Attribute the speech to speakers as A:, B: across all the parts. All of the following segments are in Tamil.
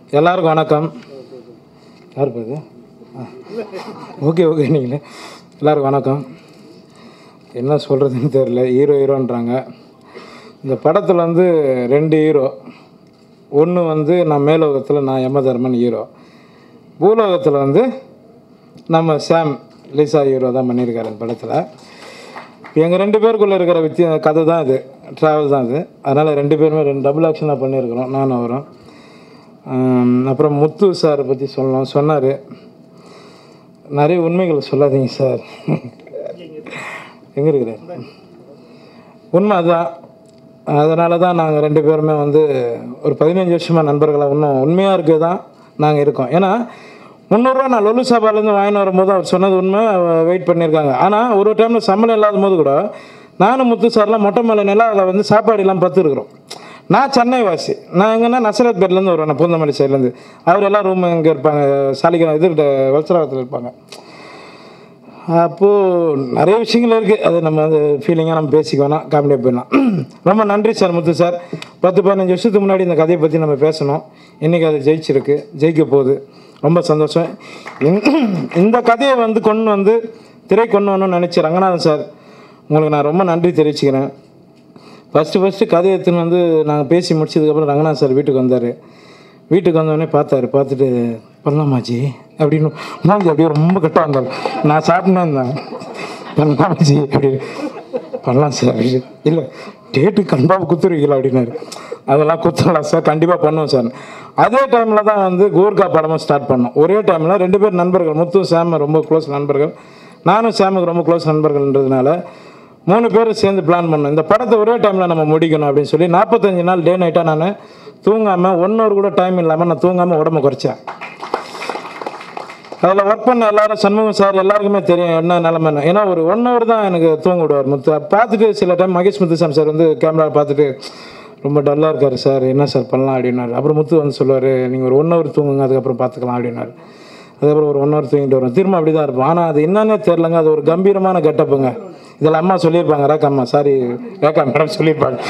A: எல்லாருக்கும் வணக்கம் யார் பேர் ஓகே ஓகே நீங்களே எல்லாருக்கும் வணக்கம் என்ன சொல்கிறதுன்னு தெரில ஹீரோ ஹீரோன்றாங்க இந்த படத்தில் வந்து ரெண்டு ஹீரோ ஒன்று வந்து நான் மேலோகத்தில் நான் யமதர்மன் ஹீரோ பூலோகத்தில் வந்து நம்ம சாம் லிசா ஹீரோ தான் பண்ணியிருக்காரு இந்த படத்தில் எங்கள் ரெண்டு பேருக்குள்ளே இருக்கிற வித்திய கதை தான் இது ட்ராவல் தான் இது அதனால் ரெண்டு பேருமே ரெண்டு டபுள் ஆக்ஷனாக பண்ணியிருக்கிறோம் நானும் அவரும் ஆம், அப்புறம் முத்து சாரை பற்றி சொல்லணும் சொன்னார் நிறைய உண்மைகளை சொல்லாதீங்க சார் எங்கே இருக்கிறார் உண்மை அதுதான் அதனால தான் நாங்கள் ரெண்டு பேருமே வந்து ஒரு பதினஞ்சு வருஷமாக நண்பர்களாக இன்னும் உண்மையாக இருக்க தான் நாங்கள் இருக்கோம் ஏன்னா முந்நூறுரூவா நான் லொல்லு சாப்பாலேருந்து வாங்கின்னு வரும்போது அவர் சொன்னது உண்மை வெயிட் பண்ணியிருக்காங்க ஆனால் ஒரு டைமில் சம்பளம் இல்லாத போது கூட நானும் முத்து சார்லாம் மொட்டை மலை நிலா அதில் வந்து சாப்பாடு எல்லாம் பார்த்துருக்குறோம் நான் சென்னை வாசி நான் எங்கன்னா நசரத் பேட்லேருந்து வருவேன் நான் பூந்தமல்லி சைட்லேருந்து அவர் எல்லாம் ரூம் இங்கே இருப்பாங்க சாலிகிரம் இது வல்சராகத்தில் இருப்பாங்க அப்போது நிறைய விஷயங்கள் இருக்குது அது நம்ம அது ஃபீலிங்காக நம்ம பேசிக்க வேணாம் காமெடியாக போயிடலாம் ரொம்ப நன்றி சார் முத்து சார் பத்து பதினஞ்சு வருஷத்துக்கு முன்னாடி இந்த கதையை பற்றி நம்ம பேசணும் இன்றைக்கி அது ஜெயிச்சிருக்கு ஜெயிக்க போகுது ரொம்ப சந்தோஷம் இந்த- இந்த கதையை வந்து கொண்டு வந்து திரை கொண்டு வரணும்னு நினச்சி ரங்கநாதன் சார் உங்களுக்கு நான் ரொம்ப நன்றி தெரிவிச்சுக்கிறேன் ஃபஸ்ட்டு ஃபஸ்ட்டு கதையை எடுத்துன்னு வந்து நாங்கள் பேசி முடிச்சதுக்கப்புறம் ரங்கநாத் சார் வீட்டுக்கு வந்தார் வீட்டுக்கு வந்தோடனே பார்த்தாரு பார்த்துட்டு பண்ணலாமாச்சி அப்படின்னு மூஞ்சி அப்படியே ரொம்ப கட்ட வந்தார் நான் சாப்பிட்டுனே இருந்தேன் பண்ணலாமாச்சி அப்படி பண்ணலாம் சார் அப்படின்னு இல்லை டேட்டு கண்டிப்பாக குத்துருவீங்களா அப்படின்னாரு அதெல்லாம் குத்தலாம் சார் கண்டிப்பாக பண்ணுவோம் சார் அதே டைமில் தான் வந்து கூர்கா படமும் ஸ்டார்ட் பண்ணோம் ஒரே டைமில் ரெண்டு பேர் நண்பர்கள் முத்து சாம் ரொம்ப க்ளோஸ் நண்பர்கள் நானும் சாமுக்கு ரொம்ப க்ளோஸ் நண்பர்கள்ன்றதுனால மூணு பேரும் சேர்ந்து பிளான் பண்ணோம் இந்த படத்தை ஒரே டைமில் நம்ம முடிக்கணும் அப்படின்னு சொல்லி நாற்பத்தஞ்சு நாள் டே நைட்டாக நான் தூங்காமல் ஒன் ஹவர் கூட டைம் இல்லாமல் நான் தூங்காமல் உடம்ப குறைச்சேன் அதில் ஒர்க் பண்ண எல்லாரும் சண்முகம் சார் எல்லாருக்குமே தெரியும் என்ன நிலமைன்னு ஏன்னா ஒரு ஒன் ஹவர் தான் எனக்கு தூங்க விடுவார் முத்து பார்த்துட்டு சில டைம் மகேஷ் முத்துசாமி சார் வந்து கேமரா பார்த்துட்டு ரொம்ப டல்லாக இருக்கார் சார் என்ன சார் பண்ணலாம் அப்படின்னாரு அப்புறம் முத்து வந்து சொல்லுவார் நீங்கள் ஒரு ஒன் ஹவர் தூங்குங்க அதுக்கப்புறம் பார்த்துக்கலாம் அப்படின்னாரு அதுக்கப்புறம் ஒரு ஒன் ஹவர் தூங்கிட்டு வரும் திரும்ப அப்படி தான் இருப்போம் ஆனால் அது என்னன்னே தெரிலங்க அது ஒரு கம்பீரமான கெட்டப்புங்க இதில் அம்மா சொல்லியிருப்பாங்க ரேக்கா அம்மா சாரி ரேக்கா மேடம் சொல்லியிருப்பாங்க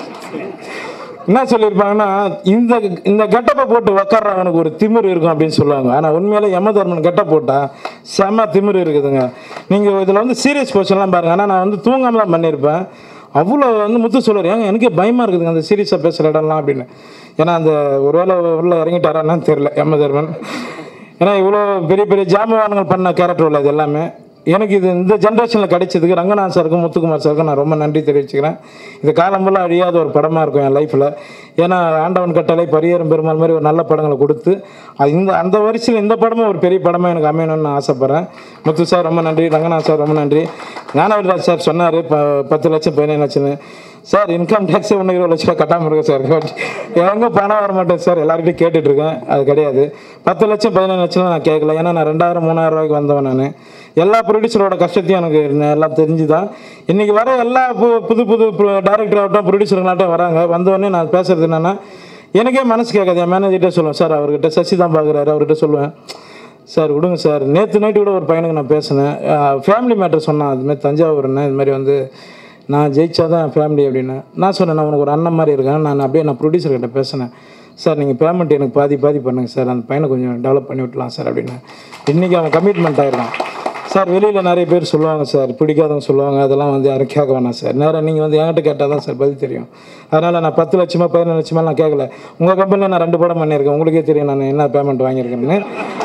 A: என்ன சொல்லியிருப்பாங்கன்னா இந்த இந்த கெட்டப்பை போட்டு உக்காடுறவனுக்கு ஒரு திமிரு இருக்கும் அப்படின்னு சொல்லுவாங்க ஆனால் உண்மையிலே யமதர்மன் கெட்ட போட்டால் செம திமிரு இருக்குதுங்க நீங்கள் இதில் வந்து சீரியஸ் போர்ஷன்லாம் பாருங்க ஆனால் நான் வந்து தூங்காம தான் பண்ணியிருப்பேன் அவ்வளோ வந்து முத்து சொல்லுவார் ஏங்க எனக்கே பயமாக இருக்குதுங்க அந்த சீரியஸாக பேசுகிற இடம்லாம் அப்படின்னு ஏன்னா அந்த ஒருவேளை உள்ள இறங்கிட்டாரான்னு தெரில யமதர்மன் ஏன்னா இவ்வளோ பெரிய பெரிய ஜாமவான்கள் பண்ண கேரக்டர் உள்ள இது எல்லாமே எனக்கு இது இந்த ஜென்ரேஷனில் கிடைச்சதுக்கு ரங்கநாத் சாருக்கும் முத்துக்குமார் சாருக்கும் நான் ரொம்ப நன்றி தெரிவிச்சுக்கிறேன் இது காலம்பெல்லாம் அழியாத ஒரு படமாக இருக்கும் என் லைஃப்பில் ஏன்னா ஆண்டவன் கட்டளை பரியரும் பெருமாள் மாதிரி ஒரு நல்ல படங்களை கொடுத்து அது இந்த அந்த வரிசையில் இந்த படமும் ஒரு பெரிய படமாக எனக்கு அமையணும்னு நான் ஆசைப்பட்றேன் முத்து சார் ரொம்ப நன்றி ரங்கநாத் சார் ரொம்ப நன்றி ஞானவரிராஜ் சார் சொன்னார் ப பத்து லட்சம் பதினேழு லட்சம்னு சார் இன்கம் டேக்ஸே ஒன்று இருபது லட்ச ரூபா கட்டாமல் இருக்கேன் சார் எங்கே பணம் வர மாட்டேன் சார் எல்லாருக்கிட்டையும் கேட்டுட்டு இருக்கேன் அது கிடையாது பத்து லட்சம் பதினேழு லட்சம் நான் கேட்கல ஏன்னா நான் ரெண்டாயிரம் மூணாயிரம் ரூபாய்க்கு வந்தவன் நான் எல்லா ப்ரொடியூசரோட கஷ்டத்தையும் எனக்கு ந- எல்லாம் தெரிஞ்சு தான் இன்றைக்கி வர எல்லா பு- புது புது டேரக்டர் ஆகட்டும் ப்ரொடியூசருங்களாட்டும் வராங்க வந்தவொடனே நான் பேசுறது என்னென்னா எனக்கே மனசு கேட்காது என் மேனேஜர்கிட்ட சொல்லுவேன் சார் அவர்கிட்ட சசி தான் பார்க்குறாரு அவர்கிட்ட சொல்லுவேன் சார் விடுங்க சார் நேற்று நைட்டு கூட ஒரு பையனுக்கு நான் பேசினேன் ஃபேமிலி மேட்டர் சொன்னான் அதுமாதிரி தஞ்சாவூர்னு இது மாதிரி வந்து நான் ஜெயிச்சா தான் ஃபேமிலி அப்படின்னு நான் சொன்னேன் நான் உனக்கு ஒரு அண்ணன் மாதிரி இருக்கேன் நான் அப்படியே நான் ப்ரொடியூசர்கிட்ட பேசினேன் சார் நீங்கள் பேமெண்ட் எனக்கு பாதி பாதி பண்ணுங்கள் சார் அந்த பையனை கொஞ்சம் டெவலப் பண்ணி விட்டலாம் சார் அப்படின்னு இன்றைக்கி அவன் கமிட்மெண்ட் ஆகிருக்கான் சார் வெளியில் நிறைய பேர் சொல்லுவாங்க சார் பிடிக்காதவங்க சொல்லுவாங்க அதெல்லாம் வந்து யாரும் கேட்க வேணாம் சார் நேராக நீங்கள் வந்து என்கிட்ட கேட்டால் தான் சார் பதில் தெரியும் அதனால் நான் பத்து லட்சமா பதினஞ்சு லட்சமா நான் கேட்கல உங்கள் கம்பெனியில் நான் ரெண்டு படம் பண்ணியிருக்கேன் உங்களுக்கே தெரியும் நான் என்ன பேமெண்ட் வாங்கியிருக்கேன்னு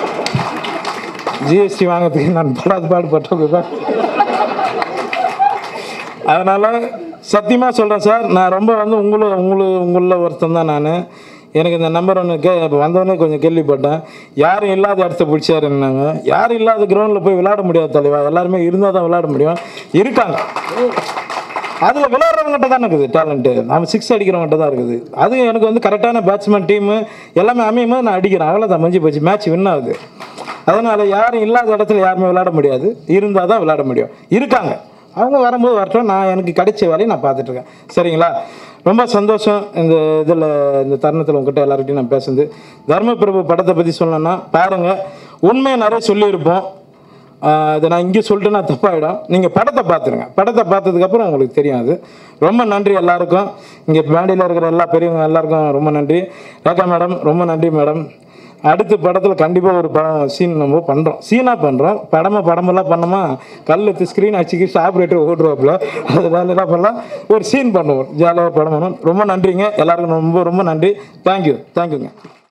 A: ஜிஎஸ்டி வாங்குறதுக்கு நான் படாது பாடுபட்டவங்க அதனால் சத்தியமாக சொல்கிறேன் சார் நான் ரொம்ப வந்து உங்களை உங்களை உங்களில் ஒருத்தன் தான் நான் எனக்கு இந்த நம்பர் ஒன்று கே இப்போ வந்தவொடனே கொஞ்சம் கேள்விப்பட்டேன் யாரும் இல்லாத இடத்த பிடிச்சாருன்னாங்க யாரும் இல்லாத கிரவுண்டில் போய் விளையாட முடியாது தலைவா எல்லாருமே இருந்தால் தான் விளையாட முடியும் இருக்காங்க அதில் விளையாடுறவங்ககிட்ட தான் இருக்குது டேலண்ட்டு நம்ம சிக்ஸ் அடிக்கிறவங்ககிட்ட தான் இருக்குது அது எனக்கு வந்து கரெக்டான பேட்ஸ்மேன் டீமு எல்லாமே அமையும் போது நான் அடிக்கிறேன் அவ்வளோதான் முடிஞ்சு போச்சு மேட்ச் வின் ஆகுது அதனால் யாரும் இல்லாத இடத்துல யாருமே விளையாட முடியாது இருந்தால் தான் விளையாட முடியும் இருக்காங்க அவங்க வரும்போது வரட்டும் நான் எனக்கு கிடைச்ச வேலையை நான் பார்த்துட்ருக்கேன் சரிங்களா ரொம்ப சந்தோஷம் இந்த இதில் இந்த தருணத்தில் உங்ககிட்ட எல்லார்கிட்டையும் நான் பேசுனது தர்மபிரபு படத்தை பற்றி சொல்லணும்னா பாருங்கள் உண்மையை நிறைய சொல்லியிருப்போம் ஆஹ் இதை நான் இங்கே சொல்லிட்டேன்னா தப்பாயிடும் நீங்கள் படத்தை பார்த்துருங்க படத்தை பார்த்ததுக்கப்புறம் உங்களுக்கு தெரியும் அது ரொம்ப நன்றி எல்லாருக்கும் இங்கே மேடையில் இருக்கிற எல்லா பெரியவங்க எல்லாருக்கும் ரொம்ப நன்றி ரேகா மேடம் ரொம்ப நன்றி மேடம் அடுத்த படத்தில் கண்டிப்பாக ஒரு படம் சீன் நம்ம பண்ணுறோம் சீனாக பண்ணுறோம் படமாக படமெல்லாம் பண்ணோமா கல் எடுத்து ஸ்க்ரீன் அடிச்சுக்கிட்டு ஆப்ரேட்டர் ஓட்டுருவாப்புல அதனால என்ன பண்ணலாம் ஒரு சீன் பண்ணுவோம் ஜாலியாக படம் பண்ணுவோம் ரொம்ப நன்றிங்க எல்லாருக்கும் ரொம்ப ரொம்ப நன்றி தேங்க்யூ தேங்க்யூங்க